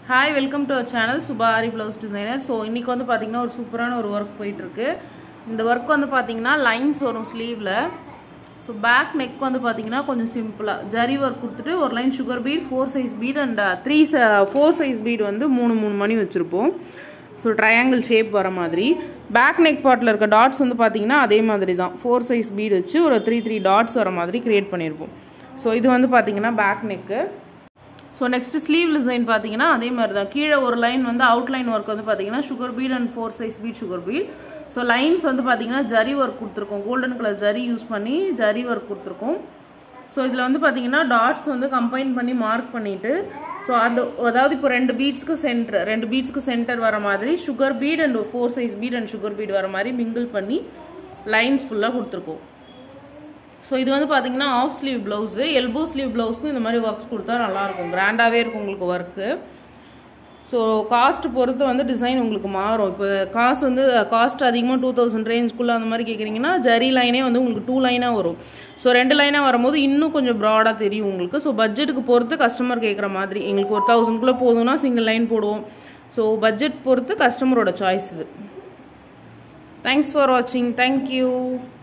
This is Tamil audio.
hi welcome to our channel Subha Aari blouse designer so இன்றைக்கி வந்து பார்த்திங்கன்னா ஒரு சூப்பரான ஒரு ஒர்க் போயிட்டுருக்கு இந்த ஒர்க் வந்து பார்த்திங்கன்னா லைன்ஸ் வரும் ஸ்லீவில் ஸோ பேக் நெக் வந்து பார்த்திங்கன்னா கொஞ்சம் சிம்பிளாக ஜரி ஒர்க் கொடுத்துட்டு ஒரு line sugar bead four size bead and three four size bead வந்து மூணு மூணு மணி வச்சுருப்போம் ஸோ ட்ரையாங்கிள் ஷேப் வர மாதிரி பேக் நெக் பாட்டில் இருக்க டாட்ஸ் வந்து பார்த்திங்கன்னா அதே மாதிரி தான் ஃபோர் சைஸ் பீட் வச்சு ஒரு த்ரீ த்ரீ டாட்ஸ் வர மாதிரி க்ரியேட் பண்ணியிருப்போம் ஸோ இது வந்து பார்த்திங்கன்னா back neck so next sleeve design பார்த்தீங்கன்னா அதே மாதிரி தான் கீழே ஒரு லைன் வந்து அவுட்லைன் ஒர்க் வந்து பார்த்தீங்கன்னா sugar bead and four size bead sugar bead so lines வந்து பார்த்தீங்கன்னா ஜரி ஒர்க் கொடுத்துருக்கோம் கோல்டன் கலர் ஜரி யூஸ் பண்ணி ஜரி ஒர்க் கொடுத்துருக்கோம் ஸோ இதில் வந்து பார்த்தீங்கன்னா டாட்ஸ் வந்து கம்பைன் பண்ணி மார்க் பண்ணிவிட்டு ஸோ அந்த அதாவது இப்போ ரெண்டு பீட்ஸ்க்கு சென்டர் ரெண்டு பீட்ஸ்க்கு சென்டர் வர மாதிரி sugar bead and four size bead and sugar bead வர மாதிரி மிங்கிள் பண்ணி லைன்ஸ் ஃபுல்லாக கொடுத்துருக்கோம் ஸோ இது வந்து பார்த்தீங்கன்னா off sleeve blouse elbow sleeve ப்ளவுஸ்க்கும் இந்த மாதிரி ஒர்க்ஸ் கொடுத்தா நல்லாயிருக்கும் கிராண்டாகவே இருக்கும் உங்களுக்கு ஒர்க்கு ஸோ காஸ்ட் பொறுத்து வந்து டிசைன் உங்களுக்கு மாறும் இப்போ காசு வந்து காஸ்ட் அதிகமாக டூ தௌசண்ட் ரேஞ்சுக்குள்ளே அந்த மாதிரி கேட்குறீங்கன்னா ஜரி லைனே வந்து உங்களுக்கு டூ லைனாக வரும் ஸோ ரெண்டு லைனாக வரும்போது இன்னும் கொஞ்சம் ப்ராடாக தெரியும் உங்களுக்கு ஸோ பட்ஜெட்டுக்கு பொறுத்து கஸ்டமர் கேட்குற மாதிரி எங்களுக்கு ஒரு தௌசண்ட்குள்ளே போதும்னா சிங்கிள் லைன் போடுவோம் ஸோ பட்ஜெட் பொறுத்து கஸ்டமரோட சாய்ஸ் இது தேங்க்ஸ் ஃபார் வாட்சிங் தேங்க்யூ